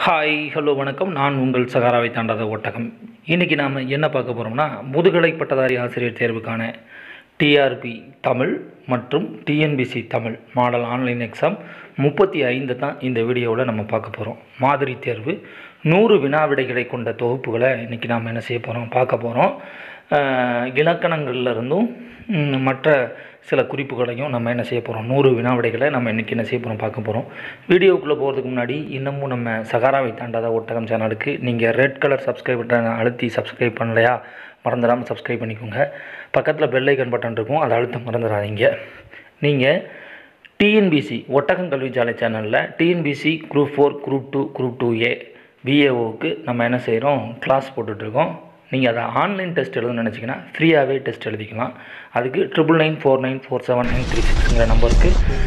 Hi hello வணக்கம் நான் உங்கள் சகாராவை தாண்டாத ஒட்டகம் இன்றைக்கி நாம் என்ன பார்க்க போகிறோம்னா முதுகலை பட்டதாரி ஆசிரியர் தேர்வுக்கான டிஆர்பி தமிழ் மற்றும் TNPSC Tamil model online exam முப்பத்தி ஐந்து தான் இந்த வீடியோவில் நம்ம பார்க்க போகிறோம் மாதிரி தேர்வு நூறு வினா விடைகளை கொண்ட தொகுப்புகளை இன்றைக்கி நாம் என்ன செய்ய போகிறோம் பார்க்க போகிறோம் இலக்கணங்கள்ல இருந்தும் ம், மற்ற சில குறிப்புகளையும் நம்ம என்ன செய்ய போகிறோம் நூறு வினா விடைகளை நம்ம இன்றைக்கி என்ன செய்ய போகிறோம் பார்க்க போகிறோம் வீடியோக்குள்ளே போகிறதுக்கு முன்னாடி இன்னமும் நம்ம சகாராவை தாண்டாத ஒட்டகம் சேனலுக்கு நீங்கள் ரெட் கலர் சப்ஸ்கிரைப் பட்டன் அழுத்தி சப்ஸ்கிரைப் பண்ணலையா மறந்துடாமல் சப்ஸ்கிரைப் பண்ணிக்கோங்க பக்கத்தில் பெல் ஐக்கன் பட்டன் இருக்கும் அதை அழுத்த மறந்துடாதீங்க நீங்கள் டிஎன்பிசி ஒட்டகம் கல்விச்சாலை சேனலில் TNPSC group four group two group two A பிஏஓக்கு நம்ம என்ன செய்கிறோம் கிளாஸ் போட்டுட்ருக்கோம் நீங்கள் அதை ஆன்லைன் டெஸ்ட் எழுதணும்னு நினச்சிங்கன்னா ஃப்ரீயாகவே டெஸ்ட் எழுதிக்கலாம் அதுக்கு triple nine four nine four seven nine three சிக்ஸுங்கிற நம்பருக்கு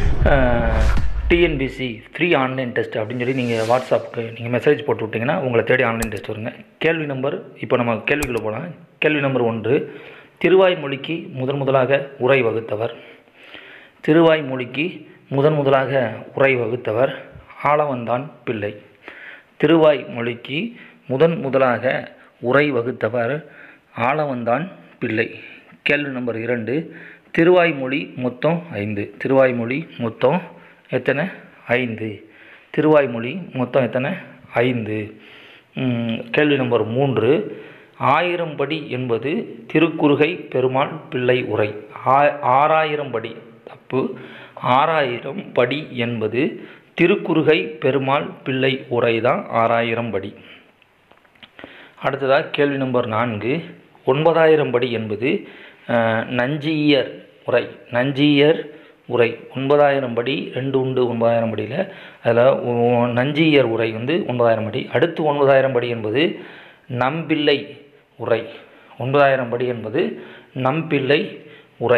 டிஎன்பிசி ஃப்ரீ ஆன்லைன் டெஸ்ட் அப்படின்னு சொல்லி நீங்கள் வாட்ஸ்அப்புக்கு நீங்கள் மெசேஜ் போட்டு விட்டிங்கன்னா உங்களை தேடி ஆன்லைன் டெஸ்ட் வருங்க கேள்வி நம்பர் இப்போ நம்ம கேள்விக்குள்ளே போகலாம் கேள்வி நம்பர் ஒன்று திருவாய்மொழிக்கு முதன் முதலாக உரை வகுத்தவர் திருவாய்மொழிக்கு முதன் முதலாக உரை வகுத்தவர் ஆளவந்தான் பிள்ளை திருவாய்மொழிக்கு முதன் முதலாக உரை வகுத்தவர் ஆளவந்தான் பிள்ளை கேள்வி நம்பர் இரண்டு திருவாய்மொழி மொத்தம் ஐந்து திருவாய்மொழி மொத்தம் எத்தனை ஐந்து திருவாய்மொழி மொத்தம் எத்தனை ஐந்து ம், கேள்வி நம்பர் மூன்று ஆயிரம் படி என்பது திருக்குறுகை பெருமாள் பிள்ளை உரை ஆ- ஆறாயிரம் படி தப்பு ஆறாயிரம் படி என்பது திருக்குறுகை பெருமாள் பிள்ளை உரை தான் ஆறாயிரம் படி அடுத்ததாக கேள்வி நம்பர் நான்கு ஒன்பதாயிரம் படி என்பது அஹ், நஞ்சியர் உரை நஞ்சியர் உரை ஒன்பதாயிரம் படி ரெண்டு உண்டு ஒன்பதாயிரம் படியில் அதில் நஞ்சியர் உரை வந்து ஒன்பதாயிரம் படி அடுத்து ஒன்பதாயிரம் படி என்பது நம்பிள்ளை உரை ஒன்பதாயிரம் படி என்பது நம்பிள்ளை உரை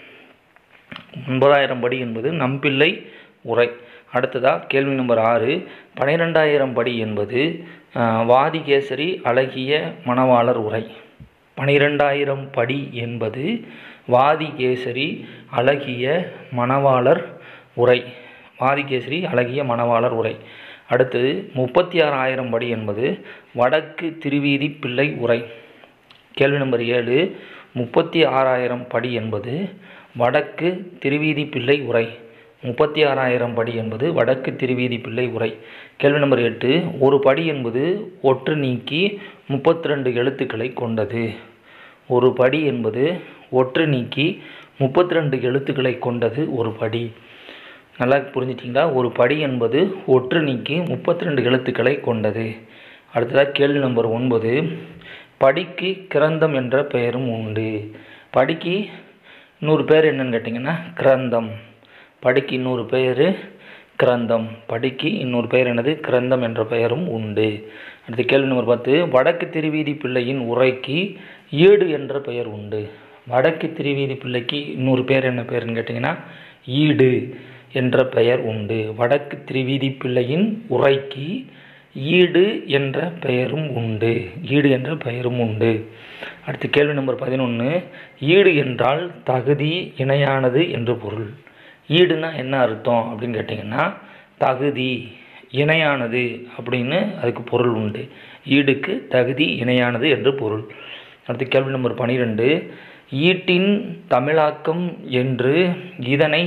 ஒன்பதாயிரம் படி என்பது நம்பிள்ளை உரை அடுத்ததாக கேள்வி நம்பர் ஆறு பனிரெண்டாயிரம் படி என்பது அஹ், வாதிகேசரி அழகிய மணவாளர் உரை பனிரெண்டாயிரம் படி என்பது வாதிகேசரி அழகிய மணவாளர் உரை வாதிகேசரி அழகிய மணவாளர் உரை அடுத்தது முப்பத்தி ஆறாயிரம் படி என்பது வடக்கு திருவீதி பிள்ளை உரை கேள்வி நம்பர் ஏழு முப்பத்தி ஆறாயிரம் படி என்பது வடக்கு திருவீதி பிள்ளை உரை முப்பத்தி ஆறாயிரம் படி என்பது வடக்கு திருவீதி பிள்ளை உரை கேள்வி நம்பர் எட்டு ஒரு படி என்பது ஒற்று நீக்கி முப்பத்தி ரெண்டு எழுத்துக்களை கொண்டது ஒரு படி என்பது ஒற்று நீக்கி முப்பத்தி ரெண்டு எழுத்துக்களை கொண்டது ஒரு படி நல்லா புரிஞ்சிட்டிங்களா ஒரு படி என்பது ஒற்று நீக்கி முப்பத்தி ரெண்டு எழுத்துக்களை கொண்டது அடுத்ததாக கேள்வி நம்பர் ஒன்பது படிக்கு கிரந்தம் என்ற பெயரும் உண்டு படிக்கு இன்னொரு பேர் என்னன்னு கேட்டிங்கன்னா கிரந்தம் படிக்கு இன்னொரு பெயர் கிரந்தம் படிக்கு இன்னொரு பெயர் என்னது கிரந்தம் என்ற பெயரும் உண்டு அடுத்த கேள்வி நம்பர் பத்து வடக்கு திருவீதி பிள்ளையின் உரைக்கு ஈடு என்ற பெயர் உண்டு வடக்கு திருவீதி பிள்ளைக்கு இன்னொரு பேர் என்ன பேருன்னு கேட்டிங்கன்னா ஈடு என்ற பெயர் உண்டு வடக்கு திருவீதி பிள்ளையின் உரைக்கு ஈடு என்ற பெயரும் உண்டு ஈடு என்ற பெயரும் உண்டு அடுத்த கேள்வி நம்பர் பதினொன்று ஈடு என்றால் தகுதி இணையானது என்று பொருள் ஈடுனா என்ன அர்த்தம் அப்படின்னு கேட்டிங்கன்னா தகுதி இணையானது அப்படின்னு அதுக்கு பொருள் உண்டு ஈடுக்கு தகுதி இணையானது என்று பொருள் அடுத்த கேள்வி நம்பர் பன்னிரெண்டு ஈட்டின் தமிழாக்கம் என்று இதனை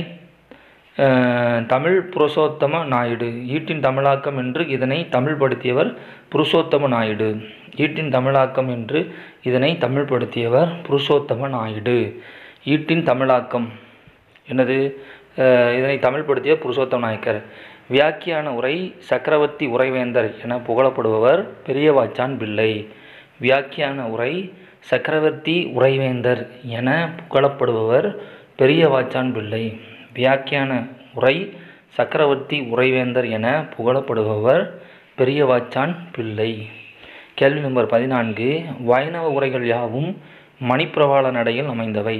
அஹ், தமிழ் புருஷோத்தம நாயுடு ஈட்டின் தமிழாக்கம் என்று இதனை தமிழ்படுத்தியவர் புருஷோத்தம நாயுடு ஈட்டின் தமிழாக்கம் என்று இதனை தமிழ்படுத்தியவர் புருஷோத்தம நாயுடு ஈட்டின் தமிழாக்கம் என்னது அஹ், இதனை தமிழ்படுத்திய புருஷோத்தம நாயக்கர் வியாக்கியான உரை சக்கரவர்த்தி உரைவேந்தர் என புகழப்படுபவர் பெரியவாச்சான் பிள்ளை வியாக்கியான உரை சக்கரவர்த்தி உரைவேந்தர் என புகழப்படுபவர் பெரியவாச்சான் பிள்ளை வியாக்கியான உரை சக்கரவர்த்தி உரைவேந்தர் என புகழப்படுபவர் பெரியவாச்சான் பிள்ளை கேள்வி நம்பர் பதினான்கு வைணவ உரைகள் யாவும் மணிப்பிரவாள நடையில் அமைந்தவை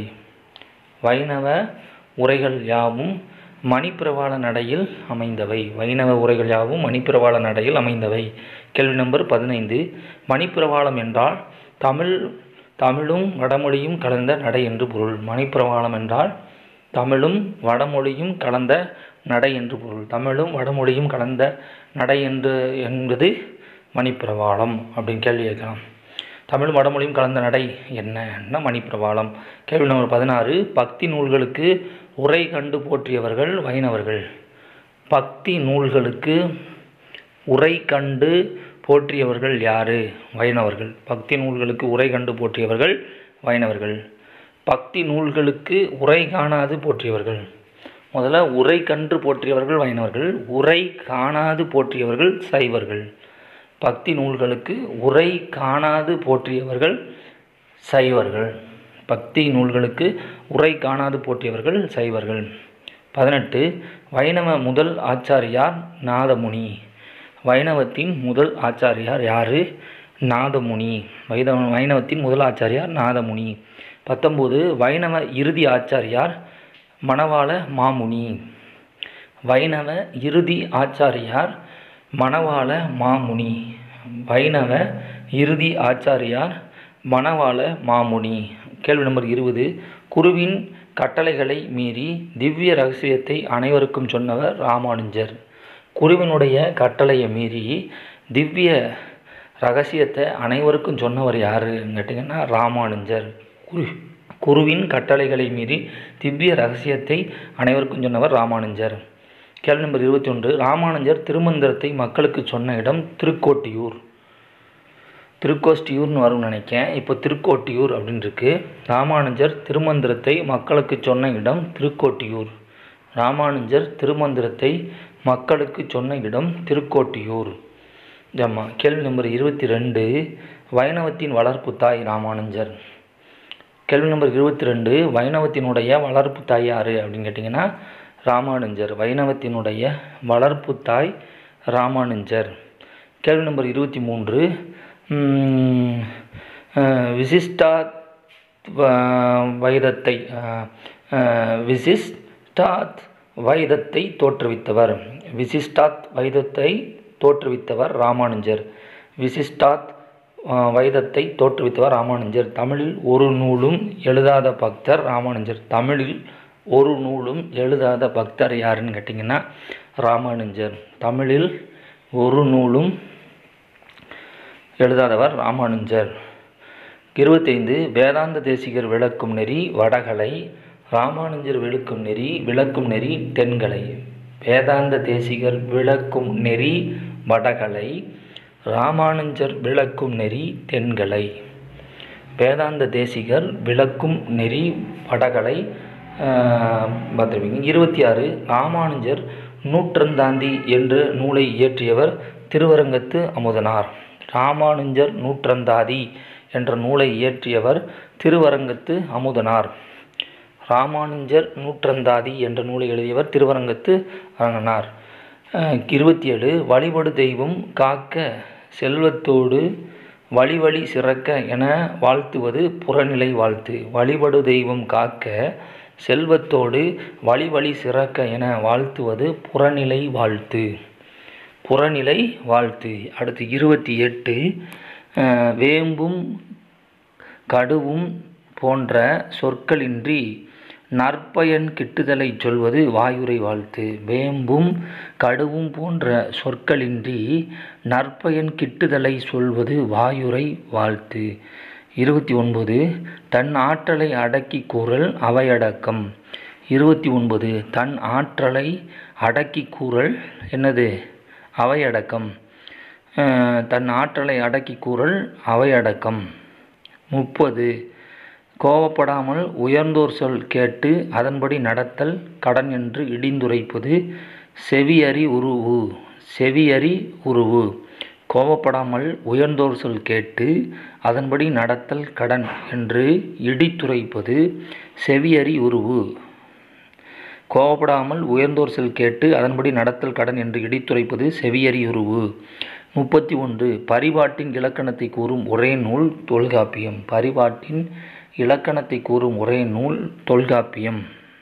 வைணவ உரைகள் யாவும் மணிப்பிரவாள நடையில் அமைந்தவை வைணவ உரைகள் யாவும் மணிப்பிரவாள நடையில் அமைந்தவை கேள்வி நம்பர் பதினைந்து மணிப்பிரவாளம் என்றால் தமிழ் தமிழும் வடமொழியும் கலந்த நடை என்று பொருள் மணிப்பிரவாளம் என்றால் தமிழும் வடமொழியும் கலந்த நடை என்று பொருள் தமிழும் வடமொழியும் கலந்த நடை என்று என்பது மணிப்பிரவாளம் அப்படின்னு கேள்வி கேட்கலாம் தமிழ் வடமொழியும் கலந்த நடை என்னன்னா மணிப்பிரவாளம் கேள்வி நம்பர் பதினாறு பக்தி நூல்களுக்கு உரை கண்டு போற்றியவர்கள் வைணவர்கள் பக்தி நூல்களுக்கு உரை கண்டு போற்றியவர்கள் யாரு வைணவர்கள் பக்தி நூல்களுக்கு உரை கண்டு போற்றியவர்கள் வைணவர்கள் பக்தி நூல்களுக்கு உரை காணாது போற்றியவர்கள் முதல்ல உரை கன்று போற்றியவர்கள் வைணவர்கள் உரை காணாது போற்றியவர்கள் சைவர்கள் பக்தி நூல்களுக்கு உரை காணாது போற்றியவர்கள் சைவர்கள் பக்தி நூல்களுக்கு உரை காணாது போற்றியவர்கள் சைவர்கள் பதினெட்டு வைணவ முதல் ஆச்சாரியார் நாதமுனி வைணவத்தின் முதல் ஆச்சாரியார் யாரு நாதமுனி வைதவ வைணவத்தின் முதல் ஆச்சாரியார் நாதமுனி பத்தொம்போது வைணவ இறுதி ஆச்சாரியார் மணவாள மாமுனி வைணவ இறுதி ஆச்சாரியார் மணவாள மாமுனி வைணவ இறுதி ஆச்சாரியார் மணவாள மாமுனி கேள்வி நம்பர் இருபது குருவின் கட்டளைகளை மீறி திவ்ய ரகசியத்தை அனைவருக்கும் சொன்னவர் ராமானுஜர் குருவினுடைய கட்டளையை மீறி திவ்ய ரகசியத்தை அனைவருக்கும் சொன்னவர் யாருன்னு கேட்டிங்கன்னா ராமானுஜர் குரு குருவின் கட்டளைகளை மீறி திவ்ய ரகசியத்தை அனைவருக்கும் சொன்னவர் ராமானுஜர் கேள்வி நம்பர் இருபத்தி ஒன்று ராமானுஜர் திருமந்திரத்தை மக்களுக்கு சொன்ன இடம் திருக்கோட்டியூர் திருக்கோஷ்டியூர்னு வரும்னு நினைக்கேன் இப்போ திருக்கோட்டியூர் அப்படின்னு இருக்கு ராமானுஜர் திருமந்திரத்தை மக்களுக்கு சொன்ன இடம் திருக்கோட்டியூர் ராமானுஜர் திருமந்திரத்தை மக்களுக்கு சொன்ன இடம் திருக்கோட்டியூர் ஆமாம் கேள்வி நம்பர் இருபத்தி ரெண்டு வைணவத்தின் வளர்ப்பு தாய் ராமானுஜர் கேள்வி நம்பர் இருபத்தி ரெண்டு வைணவத்தினுடைய வளர்ப்பு தாய் யார் அப்படின்னு கேட்டிங்கன்னா ராமானுஜர் வைணவத்தினுடைய வளர்ப்பு தாய் ராமானுஜர் கேள்வி நம்பர் இருபத்தி மூன்று உம், அஹ், விசிஷ்டா வ- வைதத்தை அஹ், அஹ், விசிஷ்டாத் வைதத்தை தோற்றுவித்தவர் விசிஷ்டாத் வைதத்தை தோற்றுவித்தவர் ராமானுஜர் விசிஷ்டாத் அஹ், வைதத்தை தோற்றுவித்தவர் ராமானுஜர் தமிழில் ஒரு நூலும் எழுதாத பக்தர் ராமானுஜர் தமிழில் ஒரு நூலும் எழுதாத பக்தர் யாருன்னு கேட்டிங்கன்னா ராமானுஜர் தமிழில் ஒரு நூலும் எழுதாதவர் ராமானுஜர் இருபத்தைந்து வேதாந்த தேசிகர் விளக்கும் நெறி வடகலை ராமானுஜர் விளக்கும் நெறி விளக்கும் நெறி தென்கலை வேதாந்த தேசிகர் விளக்கும் நெறி வடகலை ராமானுஜர் விளக்கும் நெறி தென்கலை வேதாந்த தேசிகர் விளக்கும் நெறி வடகலை ஆஹ், பார்த்திருப்பீங்க இருபத்தி ஆறு ராமானுஜர் நூற்றந்தாந்தி என்ற நூலை இயற்றியவர் திருவரங்கத்து அமுதனார் ராமானுஜர் நூற்றந்தாதி என்ற நூலை இயற்றியவர் திருவரங்கத்து அமுதனார் ராமானுஜர் நூற்றந்தாதி என்ற நூலை எழுதியவர் திருவரங்கத்து அரங்கனார் அஹ், இருபத்தி ஏழு வழிபடு தெய்வம் காக்க செல்வத்தோடு வழி வழி சிறக்க என வாழ்த்துவது புறநிலை வாழ்த்து வழிபடு தெய்வம் காக்க செல்வத்தோடு வழி வழி சிறக்க என வாழ்த்துவது புறநிலை வாழ்த்து புறநிலை வாழ்த்து அடுத்து இருபத்தி எட்டு அஹ், வேம்பும் கடுவும் போன்ற சொற்களின்றி நற்பயன் கிட்டுதலை சொல்வது வாயுரை வாழ்த்து வேம்பும் கடுவும் போன்ற சொற்களின்றி நற்பயன் கிட்டுதலை சொல்வது வாயுரை வாழ்த்து இருபத்தி ஒன்பது தன் ஆற்றலை அடக்கி கூறல் அவையடக்கம் இருபத்தி ஒன்பது தன் ஆற்றலை அடக்கி கூறல் என்னது அவையடக்கம் அஹ், தன் ஆற்றலை அடக்கி கூறல் அவையடக்கம் முப்பது கோபப்படாமல் உயர்ந்தோர் சொல் கேட்டு அதன்படி நடத்தல் கடன் என்று இடிந்துரைப்பது செவியறி உருவு செவியறி உருவு கோபப்படாமல் உயர்ந்தோர் சொல் கேட்டு அதன்படி நடத்தல் கடன் என்று இடித்துரைப்பது செவியறி உருவு கோபப்படாமல் உயர்ந்தோர் சொல் கேட்டு அதன்படி நடத்தல் கடன் என்று இடித்துரைப்பது செவியறி உருவு முப்பத்தி ஒன்று பரிபாட்டின் இலக்கணத்தை கூறும் ஒரே நூல் தொல்காப்பியம் பரிபாட்டின் இலக்கணத்தை கூறும் ஒரே நூல் தொல்காப்பியம்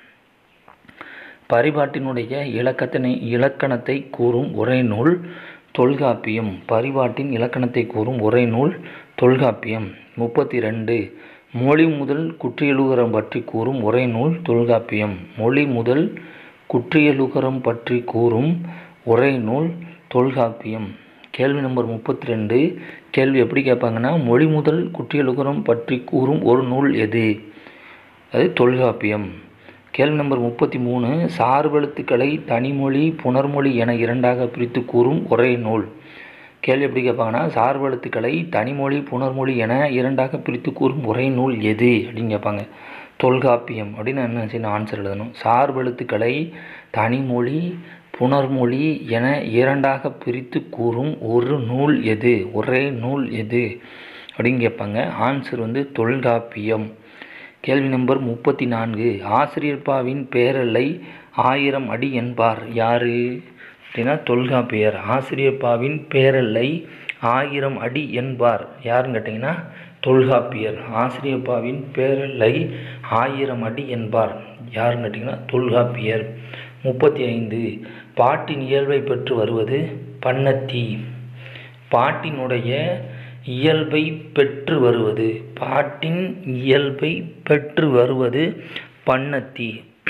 பரிபாட்டினுடைய இலக்கத்தினை இலக்கணத்தை கூறும் ஒரே நூல் தொல்காப்பியம் பரிபாட்டின் இலக்கணத்தை கூறும் ஒரே நூல் தொல்காப்பியம் முப்பத்தி ரெண்டு மொழி முதல் குற்றியலுகரம் பற்றி கூறும் ஒரே நூல் தொல்காப்பியம் மொழி முதல் குற்றியலுகரம் பற்றி கூறும் உரைநூல் தொல்காப்பியம் கேள்வி நம்பர் முப்பத்தி ரெண்டு கேள்வி எப்படி கேட்பாங்கன்னா மொழி முதல் குற்றியலுகரம் பற்றி கூறும் ஒரு நூல் எது அது தொல்காப்பியம் கேள்வி நம்பர் முப்பத்தி மூணு சார்பெழுத்துக்களை தனிமொழி புணர்மொழி என இரண்டாக பிரித்து கூறும் ஒரே நூல் கேள்வி எப்படி கேட்பாங்கன்னா சார்பெழுத்துக்களை தனிமொழி புணர்மொழி என இரண்டாக பிரித்து கூறும் ஒரே நூல் எது அப்படின்னு கேட்பாங்க தொல்காப்பியம் அப்படின்னு என்ன சின்ன ஆன்சர் எழுதணும் சார்பெழுத்துக்களை தனிமொழி புணர்மொழி என இரண்டாக பிரித்து கூறும் ஒரு நூல் எது ஒரே நூல் எது அப்படின்னு கேட்பாங்க ஆன்சர் வந்து தொல்காப்பியம் கேள்வி நம்பர் முப்பத்தி நான்கு ஆசிரியர்பாவின் பேரலை ஆயிரம் அடி என்பார் யாரு அப்படின்னா தொல்காப்பியர் ஆசிரியப்பாவின் பேரலை ஆயிரம் அடி என்பார் யாருன்னு கேட்டிங்கன்னா தொல்காப்பியர் ஆசிரியப்பாவின் பேரலை ஆயிரம் அடி என்பார் யாருன்னு கேட்டிங்கன்னா தொல்காப்பியர் முப்பத்தி ஐந்து பாட்டின் இயல்பை பெற்று வருவது பண்ணத்தி பாட்டினுடைய இயல்பை பெற்று வருவது பாட்டின் இயல்பை பெற்று வருவது பண்ணத்தி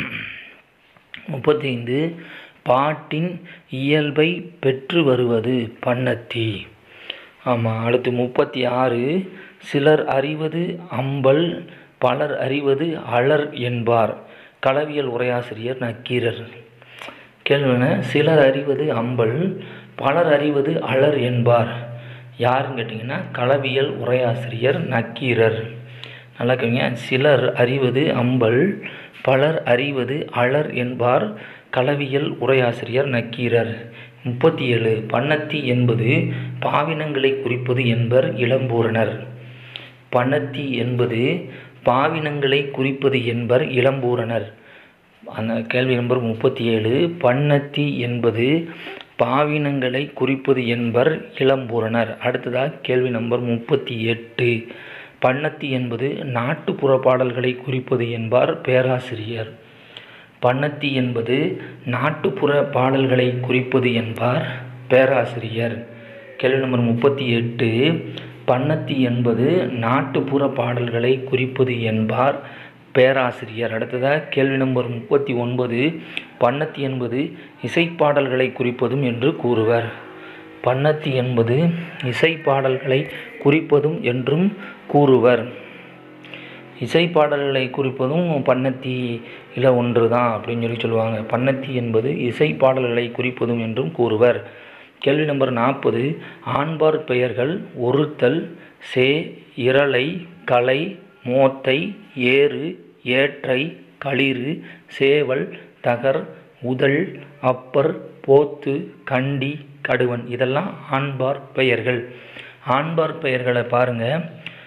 முப்பத்தைந்து பாட்டின் இயல்பை பெற்று வருவது பண்ணத்தி ஆமாம் அடுத்து முப்பத்தி ஆறு சிலர் அறிவது அம்பல் பலர் அறிவது அலர் என்பார் களவியல் உரையாசிரியர் நக்கீரர் கேள்வின சிலர் அறிவது அம்பல் பலர் அறிவது அலர் என்பார் யாருன்னு கேட்டிங்கன்னா களவியல் உரையாசிரியர் நக்கீரர் நல்லா கேங்க சிலர் அறிவது அம்பல் பலர் அறிவது அலர் என்பார் களவியல் உரையாசிரியர் நக்கீரர் முப்பத்தி ஏழு பண்ணத்தி என்பது பாவினங்களை குறிப்பது என்பர் இளம்பூரணர் பண்ணத்தி என்பது பாவினங்களை குறிப்பது என்பர் இளம்பூரணர் அந்த கேள்வி நம்பர் முப்பத்தி ஏழு பண்ணத்தி என்பது பாவினங்களை குறிப்பது என்பர் இளம்பூரணர் அடுத்ததாக கேள்வி நம்பர் முப்பத்தி எட்டு பண்ணத்தி என்பது நாட்டுப்புற பாடல்களை குறிப்பது என்பார் பேராசிரியர் பண்ணத்தி என்பது நாட்டுப்புற பாடல்களை குறிப்பது என்பார் பேராசிரியர் கேள்வி நம்பர் முப்பத்தி எட்டு பண்ணத்தி என்பது நாட்டுப்புற பாடல்களை குறிப்பது என்பார் பேராசிரியர் அடுத்ததாக கேள்வி நம்பர் முப்பத்தி ஒன்பது பண்ணத்தி என்பது இசைப்பாடல்களை குறிப்பதும் என்று கூறுவர் பண்ணத்தி என்பது இசைப்பாடல்களை குறிப்பதும் என்றும் கூறுவர் இசைப்பாடல்களை குறிப்பதும் பண்ணத்தியில் ஒன்று தான் அப்படின்னு சொல்லி சொல்லுவாங்க பண்ணத்தி என்பது இசைப்பாடல்களை குறிப்பதும் என்றும் கூறுவர் கேள்வி நம்பர் நாற்பது ஆண்பார் பெயர்கள் ஒருத்தல் சே இரளை கலை மோத்தை ஏறு ஏற்றை களிறு சேவல் தகர் உதல் அப்பர் போத்து கண்டி கடுவன் இதெல்லாம் ஆண்பார் பெயர்கள் ஆண்பார் பெயர்களை பாருங்கள்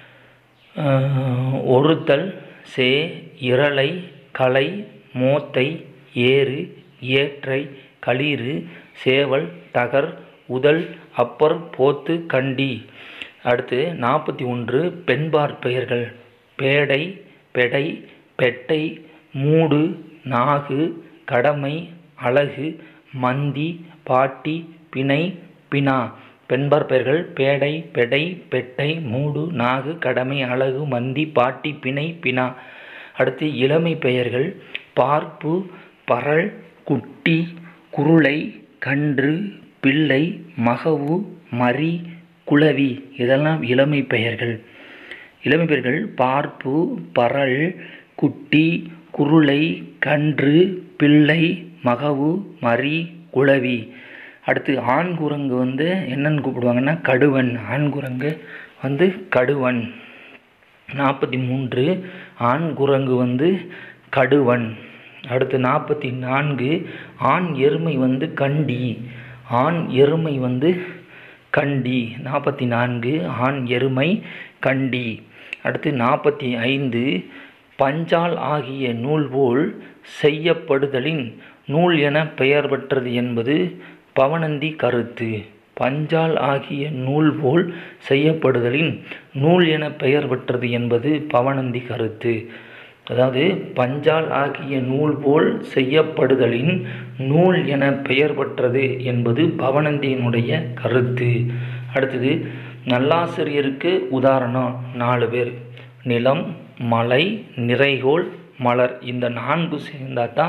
ஒருத்தல் சே இரளை கலை மோத்தை ஏறு ஏற்றை களிறு சேவல் தகர் உதல் அப்பர் போத்து கண்டி அடுத்து நாற்பத்தி ஒன்று பெண்பார் பெயர்கள் பேடை பெடை பெட்டை மூடு நாகு கடமை அழகு மந்தி பாட்டி பிணை பினா பெண்பார் பெயர்கள் பேடை பெடை பெட்டை மூடு நாகு கடமை அழகு மந்தி பாட்டி பிணை பினா அடுத்து இளமை பெயர்கள் பார்ப்பு பரல் குட்டி குருளை கன்று பிள்ளை மகவு மரி குளவி இதெல்லாம் இளமை பெயர்கள் இளமை பெயர்கள் பார்ப்பு பரல் குட்டி குருளை கன்று பிள்ளை மகவு மரி குளவி அடுத்து ஆண் குரங்கு வந்து என்னன்னு கூப்பிடுவாங்கன்னா கடுவன் ஆண் குரங்கு வந்து கடுவன் நாற்பத்தி மூன்று ஆண் குரங்கு வந்து கடுவன் அடுத்து நாற்பத்தி நான்கு ஆண் எருமை வந்து கண்டி ஆண் எருமை வந்து கண்டி நாற்பத்தி நான்கு ஆண் எருமை கண்டி அடுத்து நாற்பத்தி ஐந்து பஞ்சால் ஆகிய நூல் போல் செய்யப்படுதலின் நூல் என பெயர் பெற்றது என்பது பவனந்தி கருத்து பஞ்சால் ஆகிய நூல் போல் செய்யப்படுதலின் நூல் என பெயர் பெற்றது என்பது பவனந்தி கருத்து அதாவது பஞ்சால் ஆகிய நூல் போல் செய்யப்படுதலின் நூல் என பெயர் பெற்றது என்பது பவனந்தியினுடைய கருத்து அடுத்தது நல்லாசிரியருக்கு உதாரணம் நாலு பேர் நிலம் மலை நிறைகோள் மலர் இந்த நான்கு சேர்ந்தால் தான்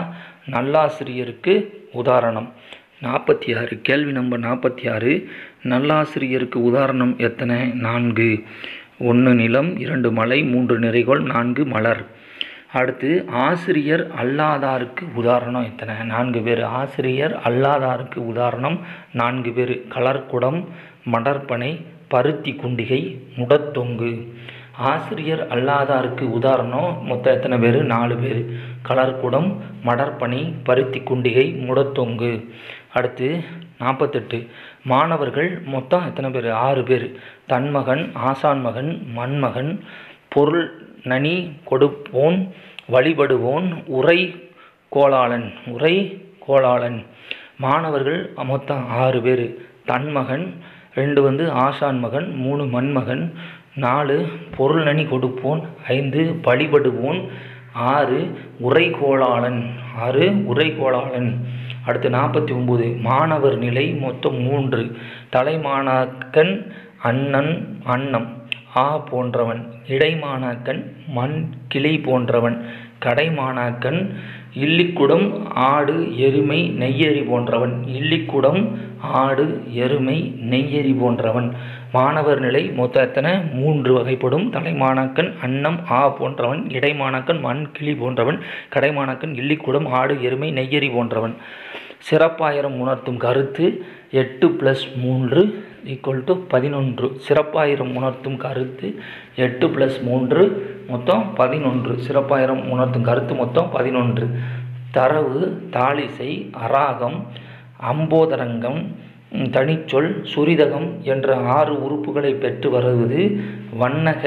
நல்லாசிரியருக்கு உதாரணம் நாற்பத்தி ஆறு கேள்வி நம்பர் நாற்பத்தி ஆறு நல்லாசிரியருக்கு உதாரணம் எத்தனை நான்கு ஒன்று நிலம் இரண்டு மலை மூன்று நிறைகோள் நான்கு மலர் அடுத்து ஆசிரியர் அல்லாதாருக்கு உதாரணம் எத்தனை நான்கு பேர் ஆசிரியர் அல்லாதாருக்கு உதாரணம் நான்கு பேர் கலர்குடம் மடற்பனை பருத்தி குண்டிகை முடத்தொங்கு ஆசிரியர் அல்லாதாருக்கு உதாரணம் மொத்தம் எத்தனை பேர் நாலு பேர் கலர்குடம் மடற்பனி பருத்தி குண்டிகை முடத்தொங்கு அடுத்து நாற்பத்தெட்டு மாணவர்கள் மொத்தம் எத்தனை பேர் ஆறு பேர் தன்மகன் ஆசான் மகன் மண்மகன் பொருள் நனி கொடுப்போன் வழிபடுவோன் உரை கோளாளன் உரை கோளாளன் மாணவர்கள் மொத்தம் ஆறு பேர் தன்மகன் ரெண்டு வந்து ஆசான் மகன் மூணு மண்மகன் நாலு பொருள் நனி கொடுப்போன் ஐந்து வழிபடுவோன் ஆறு உரைகோளாளன் ஆறு உரைகோளாளன் அடுத்து நாற்பத்தி ஒம்பது மாணவர் நிலை மொத்தம் மூன்று தலைமாணாக்கன் அண்ணன் அன்னம் ஆ போன்றவன் இடைமாணாக்கன் மண் கிளை போன்றவன் கடைமாணாக்கன் இல்லிக்குடம் ஆடு எருமை நெய்யரி போன்றவன் இல்லிக்குடம் ஆடு எருமை நெய்யரி போன்றவன் மாணவர் நிலை மொத்த எத்தனை மூன்று வகைப்படும் தலைமாணாக்கன் அன்னம் ஆ போன்றவன் இடைமாணாக்கன் மண் கிளி போன்றவன் கடைமாணாக்கன் இல்லிக்குடம் ஆடு எருமை நெய்யரி போன்றவன் சிறப்பாயிரம் உணர்த்தும் கருத்து எட்டு ப்ளஸ் மூன்று ஈக்குவல் டு பதினொன்று சிறப்பாயிரம் உணர்த்தும் கருத்து எட்டு ப்ளஸ் மூன்று மொத்தம் பதினொன்று சிறப்பாயிரம் உணர்த்தும் கருத்து மொத்தம் பதினொன்று தரவு தாளிசை அராகம் அம்போதரங்கம் தனிச்சொல் சுரிதகம் என்ற ஆறு உறுப்புகளை பெற்று வருவது வண்ணக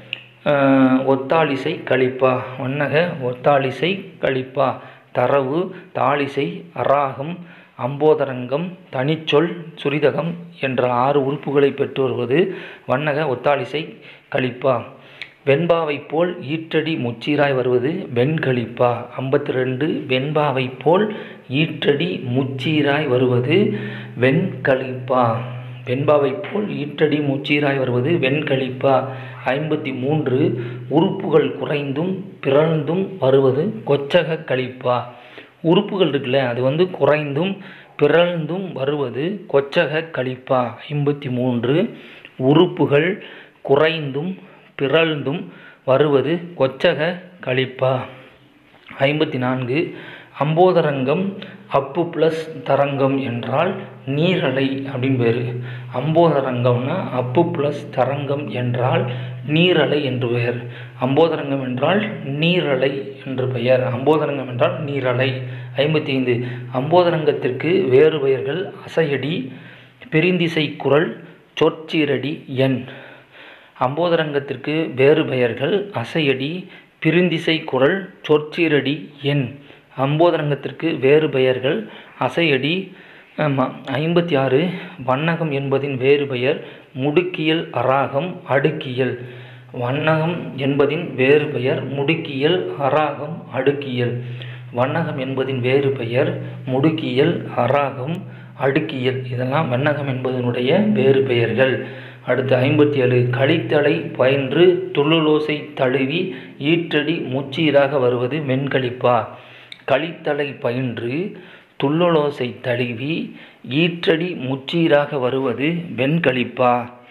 ஒத்தாளிசை கழிப்பா வண்ணக ஒத்தாளிசை கழிப்பா தரவு தாளிசை அராகம் அம்போதரங்கம் தனிச்சொல் சுரிதகம் என்ற ஆறு உறுப்புகளை பெற்று வருவது வண்ணக ஒத்தாளிசை கழிப்பா வெண்பாவை போல் ஈற்றடி முச்சீராய் வருவது வெண்கழிப்பா ஐம்பத்தி ரெண்டு வெண்பாவை போல் ஈற்றடி முச்சீராய் வருவது வெண்கழிப்பா வெண்பாவை போல் ஈற்றடி முச்சீராய் வருவது வெண்கழிப்பா ஐம்பத்தி மூன்று உறுப்புகள் குறைந்தும் பிறழ்ந்தும் வருவது கொச்சக கழிப்பா உறுப்புகள் இருக்குல்ல அது வந்து குறைந்தும் பிறழ்ந்தும் வருவது கொச்சக கழிப்பா ஐம்பத்தி மூன்று உறுப்புகள் குறைந்தும் பிறழ்ந்தும் வருவது கொச்சக கழிப்பா ஐம்பத்தி நான்கு அம்போதரங்கம் அப்பு ப்ளஸ் தரங்கம் என்றால் நீரலை அப்படின்னு பேர் அம்போதரங்கம்னா அப்பு ப்ளஸ் தரங்கம் என்றால் நீரலை என்று பெயர் அம்போதரங்கம் என்றால் நீரலை என்று பெயர் அம்போதரங்கம் என்றால் நீரலை ஐம்பத்தி ஐந்து அம்போதரங்கத்திற்கு வேறு பெயர்கள் அசையடி பிரிந்திசை குரல் சொற்சீரடி எண் அம்போதரங்கத்திற்கு வேறு பெயர்கள் அசையடி பிரிந்திசை குரல் சொற்சீரடி எண் அம்போதரங்கத்திற்கு வேறு பெயர்கள் அசையடி ஐம்பத்தி ஆறு வண்ணகம் என்பதின் வேறு பெயர் முடுக்கியல் அராகம் அடுக்கியல் வண்ணகம் என்பதின் வேறு பெயர் முடுக்கியல் அராகம் அடுக்கியல் வண்ணகம் என்பதின் வேறு பெயர் முடுக்கியல் அராகம் அடுக்கியல் இதெல்லாம் வண்ணகம் என்பதனுடைய வேறு பெயர்கள் அடுத்து ஐம்பத்தி ஏழு கழித்தலை பயின்று துள்ளுலோசை தழுவி ஈற்றடி முச்சீராக வருவது மென்கழிப்பா கழித்தலை பயின்று துள்ளலோசை தழுவி ஈற்றடி முச்சீராக வருவது வெண்கழிப்பா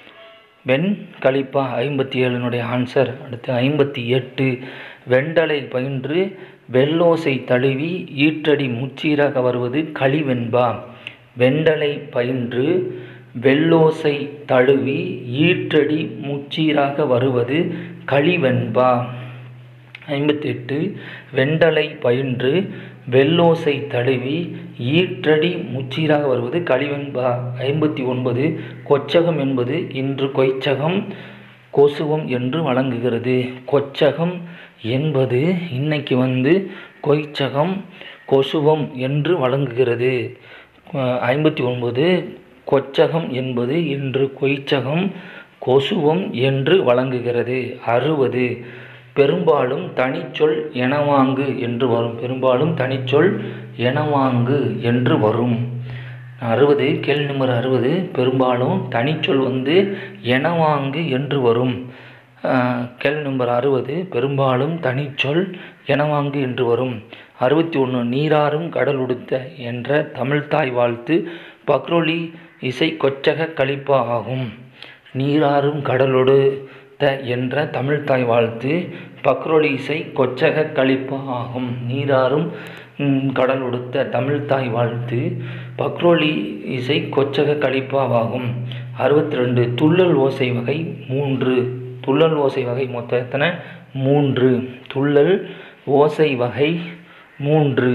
வெண்கழிப்பா ஐம்பத்தி ஏழுனுடைய ஆன்சர் அடுத்து ஐம்பத்தி எட்டு வெண்டலை பயின்று வெள்ளோசை தழுவி ஈற்றடி முச்சீராக வருவது களிவெண்பா வெண்டலை பயின்று வெள்ளோசை தழுவி ஈற்றடி முச்சீராக வருவது களிவெண்பா ஐம்பத்தி எட்டு வெண்டலை பயின்று வெள்ளோசை தழுவி ஈற்றடி முச்சீராக வருவது களிவெண்பா ஐம்பத்தி ஒன்பது கொச்சகம் என்பது இன்று கொய்ச்சகம் கொசுவம் என்று வழங்குகிறது கொச்சகம் என்பது இன்னைக்கு வந்து கொய்ச்சகம் கொசுவம் என்று வழங்குகிறது ஐம்பத்தி ஒன்பது கொச்சகம் என்பது இன்று கொய்ச்சகம் கொசுவம் என்று வழங்குகிறது அறுபது பெரும்பாலும் தனிச்சொல் எனவாங்கு என்று வரும் பெரும்பாலும் தனிச்சொல் எனவாங்கு என்று வரும் அறுபது கேள்வி நம்பர் அறுபது பெரும்பாலும் தனிச்சொல் வந்து எனவாங்கு என்று வரும் கேள்வி நம்பர் அறுபது பெரும்பாலும் தனிச்சொல் எனவாங்கு என்று வரும் அறுபத்தி ஒன்று நீராறும் கடல் உடுத்த என்ற தமிழ்த்தாய் வாழ்த்து பக்ரொலி இசை கொச்சக கலிப்பா ஆகும் நீராறும் கடலொடுத்த என்ற தமிழ்த்தாய் வாழ்த்து பக்ரொலி இசை கொச்சக கலிப்பா ஆகும் நீராறும் ம், கடல் உடுத்த தமிழ்த்தாய் வாழ்த்து பக்ரோலி இசை கொச்சக கலிப்பாவாகும் அறுபத்தி ரெண்டு துள்ளல் ஓசை வகை மூன்று துள்ளல் ஓசை வகை மொத்தம் எத்தனை மூன்று துள்ளல் ஓசை வகை மூன்று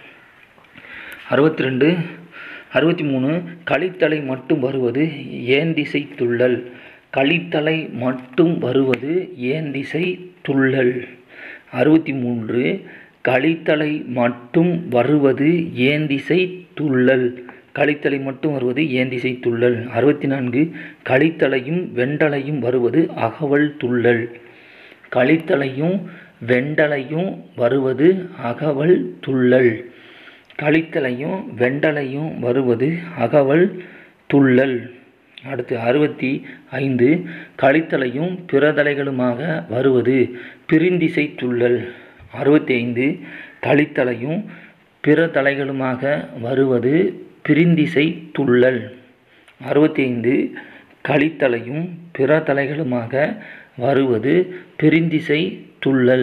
அறுபத்தி ரெண்டு அறுபத்தி மூணு கலித்தலை மட்டும் வருவது ஏந்திசை துள்ளல் கலித்தலை மட்டும் வருவது ஏந்திசை துள்ளல் அறுபத்தி மூன்று கலித்தலை மட்டும் வருவது ஏந்திசை துள்ளல் கலித்தலை மட்டும் வருவது ஏந்திசை துள்ளல் அறுபத்தி நான்கு கலித்தலையும் வெண்டலையும் வருவது அகவல் துள்ளல் கலித்தலையும் வெண்டலையும் வருவது அகவல் துள்ளல் கலித்தலையும் வெண்டலையும் வருவது அகவல் துள்ளல் அடுத்து அறுபத்தி ஐந்து கலித்தலையும் பிறதலைகளுமாக வருவது பிரிந்திசை துள்ளல் அறுபத்தி ஐந்து கலித்தலையும் பிற தலைகளுமாக வருவது பிரிந்திசை துள்ளல் அறுபத்தி ஐந்து கலித்தலையும் பிற தலைகளுமாக வருவது பிரிந்திசை துள்ளல்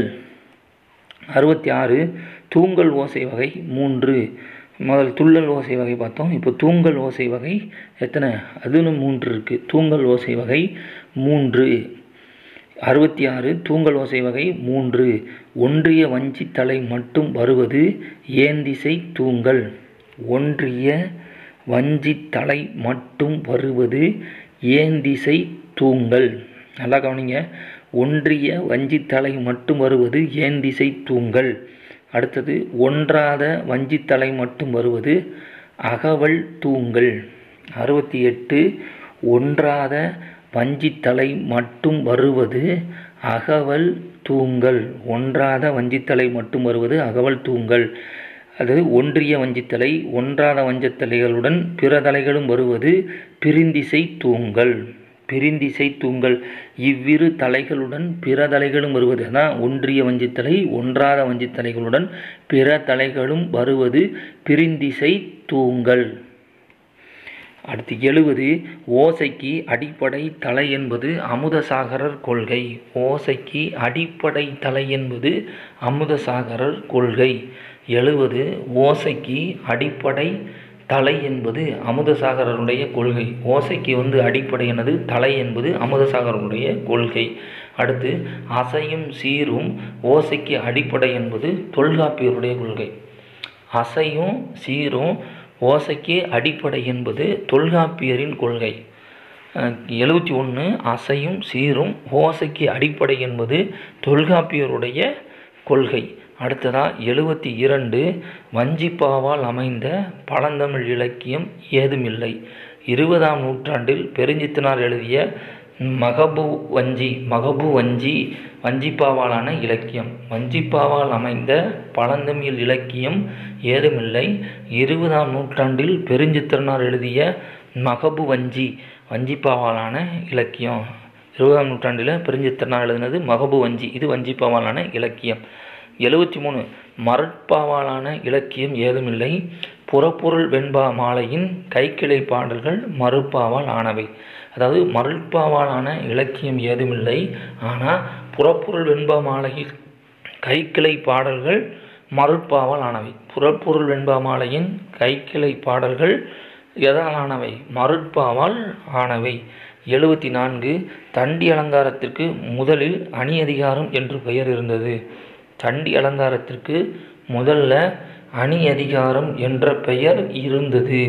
அறுபத்தி ஆறு தூங்கல் ஓசை வகை மூன்று முதல் துள்ளல் ஓசை வகை பார்த்தோம் இப்போ தூங்கல் ஓசை வகை எத்தனை அதுன்னு மூன்று இருக்குது தூங்கல் ஓசை வகை மூன்று அறுபத்தி ஆறு தூங்கல் ஓசை வகை மூன்று ஒன்றிய வஞ்சி தலை மட்டும் வருவது ஏந்திசை தூங்கல் ஒன்றிய வஞ்சி தலை மட்டும் வருவது ஏந்திசை தூங்கல் நல்லா கவனிங்க ஒன்றிய வஞ்சித்தலை மட்டும் வருவது ஏந்திசை தூங்கல் அடுத்தது ஒன்றாத வஞ்சித்தலை மட்டும் வருவது அகவல் தூங்கல் அறுபத்தி எட்டு ஒன்றாத வஞ்சித்தலை மட்டும் வருவது அகவல் தூங்கல் ஒன்றாத வஞ்சித்தலை மட்டும் வருவது அகவல் தூங்கல் அது ஒன்றிய வஞ்சித்தலை ஒன்றாத வஞ்சத்தலைகளுடன் பிற தலைகளும் வருவது பிரிந்திசை தூங்கல் பிரிந்திசை தூங்கல் இவ்விரு தலைகளுடன் பிற தலைகளும் வருவது அதான் ஒன்றிய வஞ்சித்தலை ஒன்றாத வஞ்சித்தலைகளுடன் பிற தலைகளும் வருவது பிரிந்திசை தூங்கல் அடுத்து எழுவது ஓசைக்கு அடிப்படை தலை என்பது அமுதசாகரர் கொள்கை ஓசைக்கு அடிப்படை தலை என்பது அமுதசாகரர் கொள்கை எழுவது ஓசைக்கு அடிப்படை தலை என்பது அமுதசாகரருடைய கொள்கை ஓசைக்கு வந்து அடிப்படை எனது தலை என்பது அமுதசாகரருடைய கொள்கை அடுத்து அசையும் சீரும் ஓசைக்கு அடிப்படை என்பது தொல்காப்பியருடைய கொள்கை அசையும் சீரும் ஓசைக்கு அடிப்படை என்பது தொல்காப்பியரின் கொள்கை எழுபத்தி ஒன்று அசையும் சீரும் ஓசைக்கு அடிப்படை என்பது தொல்காப்பியருடைய கொள்கை அடுத்ததாக எழுபத்தி இரண்டு வஞ்சிப்பாவால் அமைந்த பழந்தமிழ் இலக்கியம் ஏதுமில்லை இருபதாம் நூற்றாண்டில் பெருஞ்சித்தனார் எழுதிய மகபு வஞ்சி மகபு வஞ்சி வஞ்சிப்பாவாலான இலக்கியம் வஞ்சிப்பாவால் அமைந்த பழந்தமிழ் இலக்கியம் ஏதுமில்லை இருபதாம் நூற்றாண்டில் பெருஞ்சித்திரனார் எழுதிய மகபு வஞ்சி வஞ்சிப்பாவாலான இலக்கியம் இருபதாம் நூற்றாண்டில் பெருஞ்சித்திரனார் எழுதினது மகபு வஞ்சி இது வஞ்சிப்பாவாலான இலக்கியம் எழுபத்தி மூணு மருட்பாவாலான இலக்கியம் ஏதுமில்லை புறப்பொருள் வெண்பா மாலையின் கைக்கிளை பாடல்கள் மறுப்பாவால் ஆனவை அதாவது மருட்பாவாலான இலக்கியம் ஏதுமில்லை ஆனால் புறப்பொருள் வெண்பா மாலையில் கைக்கிளை பாடல்கள் மருட்பாவால் ஆனவை புறப்பொருள் வெண்பா மாலையின் கைக்கிளை பாடல்கள் எதால் ஆனவை மருட்பாவால் ஆனவை எழுபத்தி நான்கு தண்டி அலங்காரத்திற்கு முதலில் அணி அதிகாரம் என்று பெயர் இருந்தது தண்டி அலங்காரத்திற்கு முதல்ல அணி அதிகாரம் என்ற பெயர் இருந்தது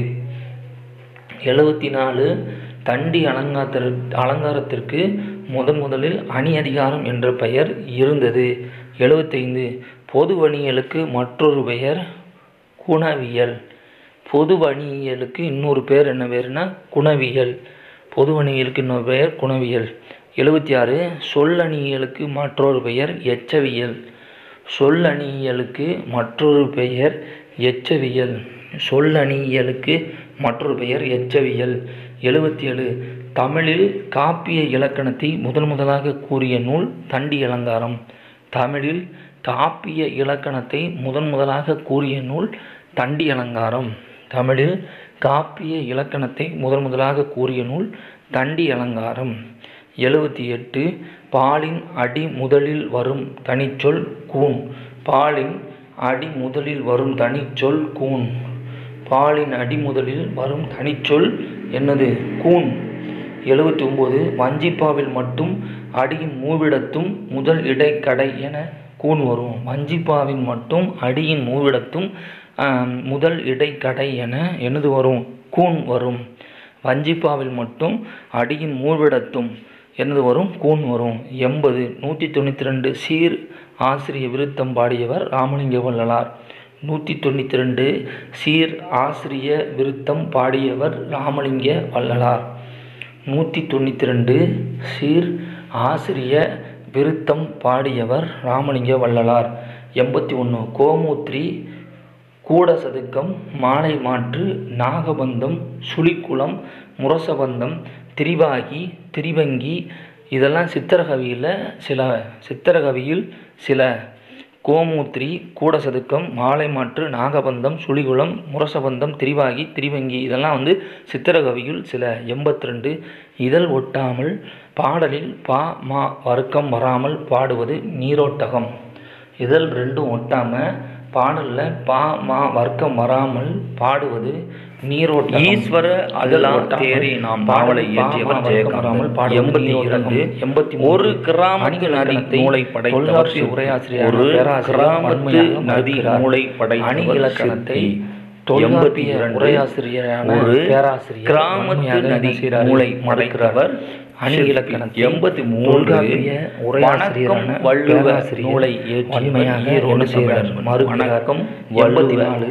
எழுபத்தி நாலு தண்டி அலங்காத்திர அலங்காரத்திற்கு முதன் முதலில் அணி அதிகாரம் என்ற பெயர் இருந்தது எழுபத்தைந்து பொதுவணியலுக்கு மற்றொரு பெயர் குணவியல் பொதுவணியலுக்கு இன்னொரு பேர் என்ன பேருனா குணவியல் பொதுவணியலுக்கு இன்னொரு பெயர் குணவியல் எழுபத்தி ஆறு சொல்லணியலுக்கு மற்றொரு பெயர் எச்சவியல் சொல்லணியலுக்கு மற்றொரு பெயர் எச்சவியல் சொல்லணியலுக்கு மற்றொரு பெயர் எச்சவியல் எழுபத்தி ஏழு தமிழில் காப்பிய இலக்கணத்தை முதன் முதலாக கூறிய நூல் தண்டி அலங்காரம் தமிழில் காப்பிய இலக்கணத்தை முதன் முதலாக கூறிய நூல் தண்டி அலங்காரம் தமிழில் காப்பிய இலக்கணத்தை முதன் முதலாக கூறிய நூல் தண்டி அலங்காரம் எழுபத்தி எட்டு பாலின் அடி முதலில் வரும் தனிச்சொல் கூன் பாலின் அடி முதலில் வரும் தனிச்சொல் கூன் பாலின் அடி முதலில் வரும் தனிச்சொல் என்னது கூன் எழுபத்தி ஒம்பது வஞ்சிப்பாவில் மட்டும் அடியின் மூவிடத்தும் முதல் இடைக்கடை என கூன் வரும் வஞ்சிப்பாவின் மட்டும் அடியின் மூவிடத்தும் ஆம், முதல் இடைக்கடை என என்னது வரும் கூன் வரும் வஞ்சிப்பாவில் மட்டும் அடியின் மூவிடத்தும் என்னது வரும் கூன் வரும் எண்பது நூற்றி தொண்ணூற்றி ரெண்டு சீர் ஆசிரிய விருத்தம் பாடியவர் ராமலிங்க வள்ளலார் நூற்றி தொண்ணூற்றி ரெண்டு சீர் ஆசிரிய விருத்தம் பாடியவர் ராமலிங்க வள்ளலார் நூற்றி தொண்ணூற்றி ரெண்டு சீர் ஆசிரிய விருத்தம் பாடியவர் ராமலிங்க வள்ளலார் எண்பத்தி ஒன்று கோமூத்ரி கூடசதுக்கம் மாலை மாற்று நாகபந்தம் சுழிக்குளம் முரசபந்தம் திரிவாகி திரிவங்கி இதெல்லாம் சித்திரகவியில் சில சித்திரகவியில் சில கோமூத்ரி கூடசதுக்கம் மாலை மாற்று நாகபந்தம் சுழிகுளம் முரசபந்தம் திரிவாகி திரிவங்கி இதெல்லாம் வந்து சித்திரகவியில் சில எண்பத்தி ரெண்டு இதழ் ஒட்டாமல் பாடலில் பா மா வர்க்கம் வராமல் பாடுவது நீரோட்டகம் இதழ் ரெண்டும் ஒட்டாமல் பாடலில் பா மா வர்க்கம் வராமல் பாடுவது நீரோட்டம் ஈஸ்வர அகலா தேரி நாம் பாவலை இயற்றியவர் ஜெயகாந்தன் எண்பத்தி இரண்டு எண்பத்தி ஒரு கிராமத்து நதி நூலை படைத்தவர் தொல்காப்பிய உரையாசிரியர் ஒரு பேராசிரியர் கிராமத்து வன்மையாக நதி மறுக்கிறார். நூலை அணி படைத்தவர் இலக்கணத்தை சிற்பி. தொல்காப்பிய எண்பத்தி இரண்டு உரையாசிரியரான ஒரு பேராசிரியர் கிராமத்து வன்மையாக நதி என்ன செய்கிறார்? நூலை மறுக்கிறார். படைத்தவர் அணி சிற்பி. இலக்கணத்தை எண்பத்தி மூன்று தொல்காப்பிய உரையாசிரியரான வணக்கம் வள்ளுவ பேராசிரியர் நூலை இயற்றியவர் வன்மையாக ஈரோடு என்ன செய்கிறார்? தமிழன். மறுக்கிறார். வணக்கம் எண்பத்தி வள்ளுவ நாலு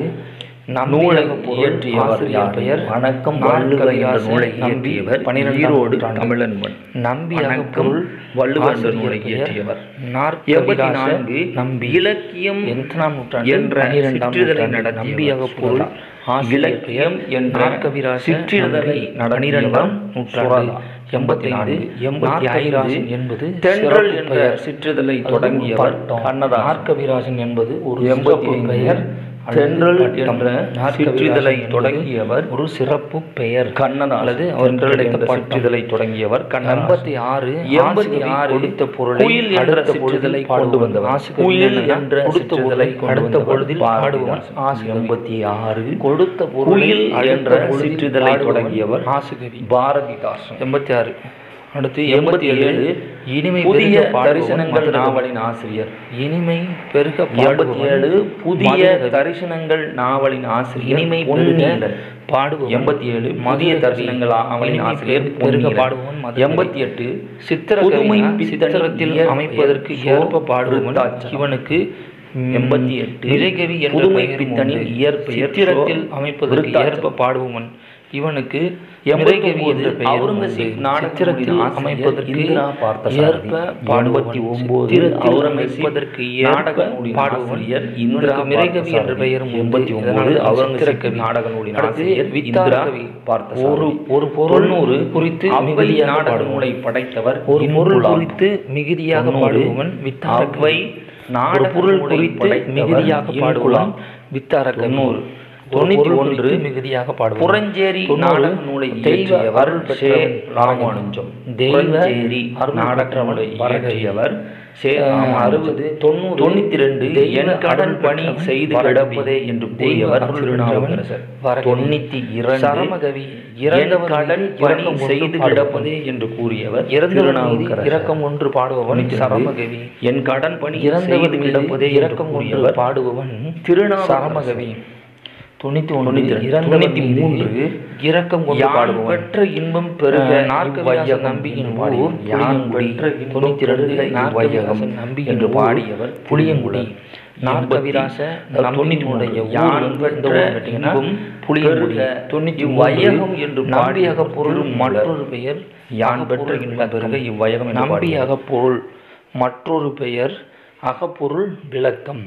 நூலை நம்பியக பொருள் இயற்றியவர் ஆசிரியர் யார்? பெயர் வணக்கம் வள்ளுவ என்ற நாற்கவிராச நூலை நம்பி இயற்றியவர் பன்னிரெண்டாம் ஈரோடு நூற்றாண்டு. தமிழன்பன் நம்பியக வணக்கம் பொருள் வள்ளுவ என்ற ஆசிரியர் நூலை பெயர் இயற்றியவர் நாற்கவிராச எண்பத்தி நான்கு நம்பி இலக்கியம் எத்தனாம் நூற்றாண்டு என்ற பன்னிரெண்டாம் சிற்றிதழை நூற்றாண்டு நடத்தியவர் நம்பியக பொருள் சுரதா. ஆசிரியர் பெயர் இலக்கியம் என்ற நாற்கவிராச சிற்றிதழை நம்பி நடத்தியவர் பன்னிரெண்டாம் நூற்றாண்டு சுரதா. எண்பத்தி நான்கு எண்பத்தி நாற்கவிராசன் ஐந்து என்பது தென்றல் சிறப்பு என்ற பெயர். சிற்றிதழை அது தொடங்கியவர் பட்டம். கண்ணதாசன் நாற்கவிராசன் என்பது ஒரு எண்பத்தி சிறப்பு ஐந்து பெயர் அல்லது தென்றல் பட்டம். என்ற நாற்கவிராசன் சிற்றிதழை என்பது தொடங்கியவர் ஒரு சிறப்பு பெயர் கண்ணதாசன் அல்லது அவருக்கு தென்றல் கிடைத்த என்ற பட்டம். சிற்றிதழை தொடங்கியவர் கண்ணதாசன் எண்பத்தி ஆறு எண்பத்தி ஆசிரியர் ஆறு கொடுத்த பொருளை குயில் என்ற அடுத்த சிற்றிதழை பொழுதில் கொண்டு வந்தவர் ஆசிரியர் குயில் என்னன்னா, என்ற கொடுத்த சிற்றிதழை பொருளை கொண்டு அடுத்த வந்தவர் பொழுதில் பாடுபவன் பாரதிதாசன் ஆசிரியர் எண்பத்தி ஆறு கொடுத்த பொருளை குயில் அடுத்த என்ற பொழுதில் சிற்றிதழை பாடுபவன் தொடங்கியவர் ஆசிகவி பாரதிதாசன் எண்பத்தி ஆறு அடுத்து எண்பத்தி ஏழு இனிமை புதிய பெருக பாடுபவன் தரிசனங்கள் மதுரகவி. நாவலின் ஆசிரியர் இனிமை பெருக எண்பத்தி ஏழு புதிய மதுரகவி. தரிசனங்கள் நாவலின் ஆசிரியர் இனிமை பொன்னீலன். பெருக பாடுபவன் எண்பத்தி ஏழு புதிய மதுரகவி. தரிசனங்கள் நாவலின் இனிமை ஆசிரியர் பெருக பொன்னீலன். பாடுபவன் மதுரகவி. எண்பத்தி எட்டு சித்திரக்கவிஞர் புதுமை சித்திரத்தில் பித்தனில் அமைப்பதற்கு இயற்பெயர் ஏற்ப பாடுபவன் விருத்தாச்சலம். இவனுக்கு ம், எண்பத்தி எட்டு நிறைகவி என்ற புதுமை பெயரும் பித்தனின் உண்டு. இயற்பெயர் சித்திரத்தில் சோ அமைப்பதற்கு விருத்தாச்சலம். ஏற்ப பாடுபவன் இவனுக்கு எண்பத்தி நிறைகவி ஒன்பது என்ற பெயரும் அவுரங்கசீப் உண்டு. நாடகங்களின் சித்திரத்தில் ஆசிரியர் அமைப்பதற்கு இந்திரா பார்த்தசாரதி. ஏற்ப பாடுபவன் எண்பத்தி ஒன்பது சித்திரத்தில் அவுரங்கசீப் அமைப்பதற்கு ஏற்ப நாடக நூலின் பாடுபவன் ஆசிரியர் இந்திரா இவனுக்கு மிரைகவி என்ற பார்த்தசாரதி. பெயரும் உண்டு. எண்பத்தி ஒன்பது இதனால் அவுரங்கசீப் சித்திரக்கவி. நாடக நூலின் அடுத்து ஆசிரியர் வித்தார இந்திரா கவி. பார்த்தசாரதி. ஒரு ஒரு பொருள் தொண்ணூறு குறித்து அவ்வை மிகுதியாக நாடக பாடுபவன். நூலை படைத்தவர் ஒரு பொருள் இன்புலாப். குறித்து மிகுதியாக தொண்ணூறு பாடுபவன் வித்தாரக்கவி. அவ்வை ஒரு நாடக பொருள் நூலை குறித்து படைத்தவர் மிகுதியாக பாடுபவன் இன்புலாப். வித்தாரக்கவி. தொண்ணூறு ஒரு தொண்ணூத்தி பொருள் ஒன்று குறித்து மிகுதியாக பாடுபவன் புறஞ்சேரி தொண்ணூறு நாடக நூலை தெய்வ இயற்றியவர் அருள் சே. பெற்றவன் ராமானுஜம் தெய்வ புறஞ்சேரி அருள் நாடக பெற்றவன் நூலை வரகவி. இயற்றியவர் சே. அஹ், ராமானுஜம். அறுபது தொண்ணூறு தொண்ணூத்தி ரெண்டு தெய்வ என் கடன் அருள் பணி பெற்றவன் செய்து வரகவி. கிடப்பதே என்று தெய்வ கூறியவர் அருள் திருநாவுக்கரசர் பெற்றவன் வரகவி. தொண்ணூத்தி இரண்டு சரமகவி என் இறந்தவர் கடன் மீது பணி இரக்கம் கொண்டு செய்து பாடுபவன். கிடப்பதே என்று கூறியவர் இறந்தவர் மீது திருநாவுக்கரசர் இரக்கம் ஒன்று பாடுபவன் தொண்ணூத்தி ரெண்டு. சரமகவி என் கடன் பணி இறந்தவர் செய்து மீது கிடப்பதே என்று இரக்கம் ஒன்று கூறியவர் பாடுபவன் திருநாவுக்கரசர். சரமகவி தொண்ணூத்தி ஒன்று தொண்ணூத்தி ரெண்டு. இறந்தவர் தொண்ணூத்தி மீது மூன்று. இரக்கம் கொண்டு யான் பாடுபவன் பெற்ற இன்பம் பெருக அஹ், நாற்கவியாச இவ்வையகம் நம்பியின் என்று பாடியவர். ஊர் யான் புளியங்குடி. பெற்ற இன்பம் தொண்ணூத்தி ரெண்டு. பெருக நாற்கவியாச இவ்வையகம் நம்பியின் என்று ஊர் பாடியவர் புளியங்குடி. திருமூலர். நாற்கவிராச எண்பத்தி- நம்பியினுடைய தொண்ணூத்தி ஊர் யான் வந்து இந்த பெற்ற ஊர் கேட்டீங்கன்னா இன்பம் புளியங்குடி. பெருக தொண்ணூத்தி இவ்வையகம் மூன்று. என்று நம்பி பாடியவர் அகப்பொருள் திருமூலர். மற்றொரு பெயர் யான் பெற்ற அகப்பொருள் இன்பம் பெருக விளக்கம். இவ்வையகம் என்று நம்பி பாடியவர். அகப்பொருள் மற்றொரு பெயர் அகப்பொருள் விளக்கம்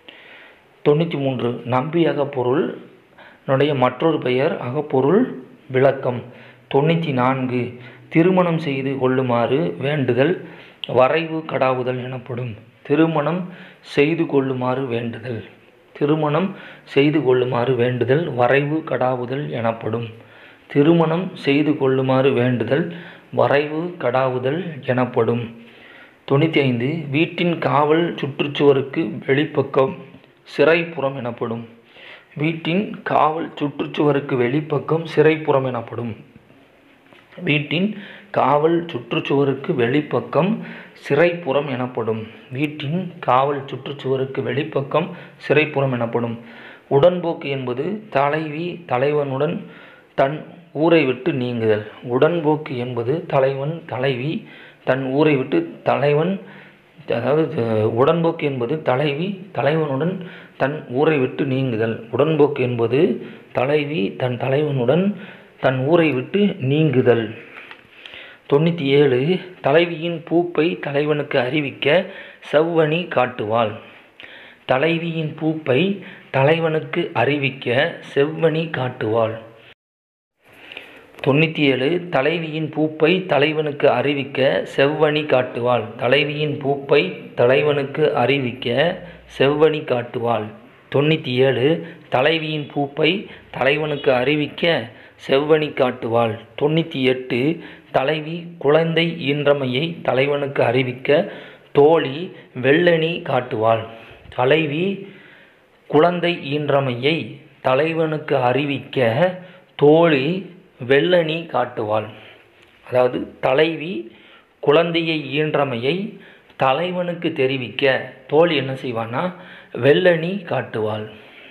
தொண்ணூற்றி மூன்று நம்பி அகப்பொருள் னுடைய மற்றொரு பெயர் அகப்பொருள் விளக்கம் தொண்ணூற்றி நான்கு திருமணம் செய்து கொள்ளுமாறு வேண்டுதல் வரைவு கடாவுதல் எனப்படும் திருமணம் செய்து கொள்ளுமாறு வேண்டுதல் திருமணம் செய்து கொள்ளுமாறு வேண்டுதல் வரைவு கடாவுதல் எனப்படும் திருமணம் செய்து கொள்ளுமாறு வேண்டுதல் வரைவு கடாவுதல் எனப்படும் தொண்ணூற்றி ஐந்து வீட்டின் காவல் சுற்றுச்சுவருக்கு வெளிப்பக்கம் சிறைப்புறம் எனப்படும் வீட்டின் காவல் சுற்றுச்சுவருக்கு வெளிப்பக்கம் சிறைப்புறம் எனப்படும் வீட்டின் காவல் சுற்றுச்சுவருக்கு வெளிப்பக்கம் சிறைப்புறம் எனப்படும் வீட்டின் காவல் சுற்றுச்சுவருக்கு வெளிப்பக்கம் சிறைப்புறம் எனப்படும் உடன்போக்கு என்பது தலைவி தலைவனுடன் தன் ஊரை விட்டு நீங்குதல் உடன்போக்கு என்பது தலைவன் தலைவி தன் ஊரை விட்டு தலைவன் அதாவது அஹ், உடன்போக்கு என்பது தலைவி தலைவனுடன் தன் ஊரை விட்டு நீங்குதல் உடன்போக்கு என்பது தலைவி தன் தலைவனுடன் தன் ஊரை விட்டு நீங்குதல் தொண்ணூற்றி ஏழு தலைவியின் பூப்பை தலைவனுக்கு அறிவிக்க செவ்வணி காட்டுவாள் தலைவியின் பூப்பை தலைவனுக்கு அறிவிக்க செவ்வணி காட்டுவாள் தொண்ணூற்றி ஏழு தலைவியின் பூப்பை தலைவனுக்கு அறிவிக்க செவ்வணி காட்டுவாள் தலைவியின் பூப்பை தலைவனுக்கு அறிவிக்க செவ்வணி காட்டுவாள் தொண்ணூற்றி ஏழு தலைவியின் பூப்பை தலைவனுக்கு அறிவிக்க செவ்வணி காட்டுவாள் தொண்ணூற்றி எட்டு தலைவி குழந்தை ஈன்றமையை தலைவனுக்கு அறிவிக்க தோழி வெள்ளணி காட்டுவாள் தலைவி குழந்தை ஈன்றமையை தலைவனுக்கு அறிவிக்க தோழி வெள்ளணி காட்டுவாள் அதாவது தலைவி குழந்தையை ஈன்றமையை தலைவனுக்கு தெரிவிக்க தோழி என்ன செய்வான்னா வெள்ளணி காட்டுவாள்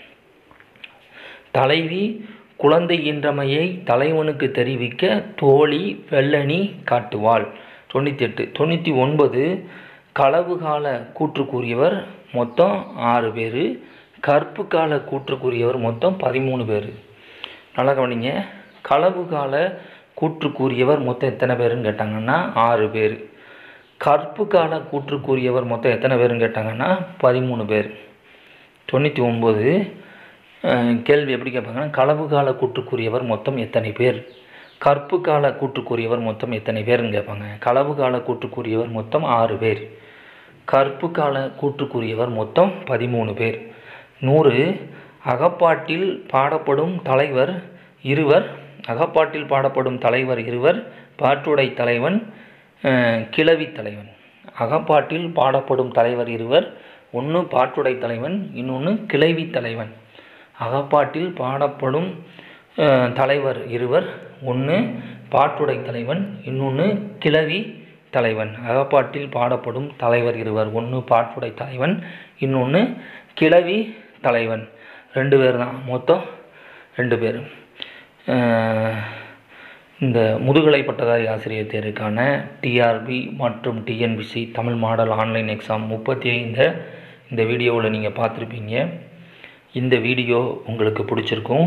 தலைவி குழந்தை ஈன்றமையை தலைவனுக்கு தெரிவிக்க தோழி வெள்ளணி காட்டுவாள் தொண்ணூற்றி எட்டு தொண்ணூற்றி ஒன்பது களவு கால கூற்று கூறியவர் மொத்தம் ஆறு பேர் கற்பு கால கூற்று கூறியவர் மொத்தம் பதிமூணு பேர் நல்லா கவனிங்க களவு கால கூற்று கூறியவர் மொத்தம் எத்தனை பேருன்னு கேட்டாங்கன்னா ஆறு பேர் கற்பு கால கூற்று கூறியவர் மொத்தம் எத்தனை பேருன்னு கேட்டாங்கன்னா பதிமூணு பேர் தொண்ணூற்றி ஒம்பது கேள்வி எப்படி கேட்பாங்கன்னா களவு கால கூற்றுக்குரியவர் மொத்தம் எத்தனை பேர் கற்பு கால கூற்றுக்குரியவர் மொத்தம் எத்தனை பேர்னு கேட்பாங்க களவு கால கூற்றுக்குரியவர் மொத்தம் ஆறு பேர் கற்பு கால கூற்றுக்குரியவர் மொத்தம் பதிமூணு பேர் நூறு அகப்பாட்டில் பாடப்படும் தலைவர் இருவர் அகப்பாட்டில் பாடப்படும் தலைவர் இருவர் பாட்டுடை தலைவன் அஹ், கிழவி தலைவன் அகப்பாட்டில் பாடப்படும் தலைவர் இருவர் ஒன்று பாட்டுடை தலைவன் இன்னொன்று கிளைவி தலைவன் அகப்பாட்டில் பாடப்படும் அஹ், தலைவர் இருவர் ஒன்று பாட்டுடை தலைவன் இன்னொன்று கிளவி தலைவன் அகப்பாட்டில் பாடப்படும் தலைவர் இருவர் ஒன்று பாட்டுடை தலைவன் இன்னொன்று கிளவி தலைவன் ரெண்டு பேர் தான் மொத்தம் ரெண்டு பேர் அஹ், இந்த முதுகலை பட்டதாரி ஆசிரியர் தேர்வுக்கான டிஆர்பி மற்றும் TNPSC Tamil model online exam முப்பத்தி ஐந்து இந்த வீடியோவில் நீங்கள் பார்த்துருப்பீங்க இந்த வீடியோ உங்களுக்கு பிடிச்சிருக்கும்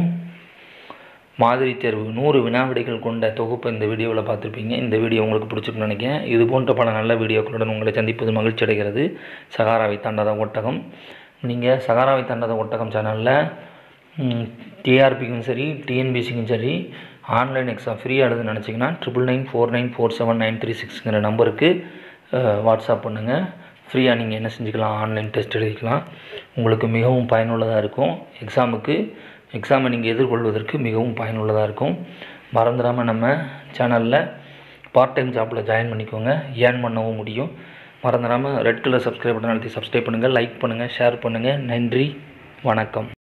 மாதிரி தேர்வு நூறு வினாவிடைகள் கொண்ட தொகுப்பை இந்த வீடியோவில் பார்த்துருப்பீங்க இந்த வீடியோ உங்களுக்கு பிடிச்சிருக்குன்னு நினைக்கிறேன் இது போன்ற பல நல்ல வீடியோக்களுடன் உங்களை சந்திப்பது மகிழ்ச்சி அடைகிறது சகாராவை தாண்டாத ஒட்டகம் நீங்கள் சகாராவை தாண்டாத ஒட்டகம் சேனலில் டிஆர்பிக்கும் சரி டிஎன்பிசிக்கும் சரி ஆன்லைன் எக்ஸாம் ஃப்ரீயாக எழுத நினச்சிங்கன்னா triple nine four nine four seven nine three சிக்ஸ்ங்கிற நம்பருக்கு வாட்ஸ்அப் பண்ணுங்கள் ஃப்ரீயாக நீங்கள் என்ன செஞ்சுக்கலாம் ஆன்லைன் டெஸ்ட் எழுதிக்கலாம் உங்களுக்கு மிகவும் பயனுள்ளதாக இருக்கும் எக்ஸாமுக்கு எக்ஸாமை நீங்கள் எதிர்கொள்வதற்கு மிகவும் பயனுள்ளதாக இருக்கும் மறந்துடாமல் நம்ம சேனலில் பார்ட் டைம் ஜாப்பில் ஜாயின் பண்ணிக்கோங்க ஏர்ன் பண்ணவும் முடியும் மறந்துடாமல் ரெட் கலர் சப்ஸ்கிரைப் பட்டன் அழுத்தி சப்ஸ்கிரைப் பண்ணுங்கள் லைக் பண்ணுங்கள் ஷேர் பண்ணுங்கள் நன்றி வணக்கம்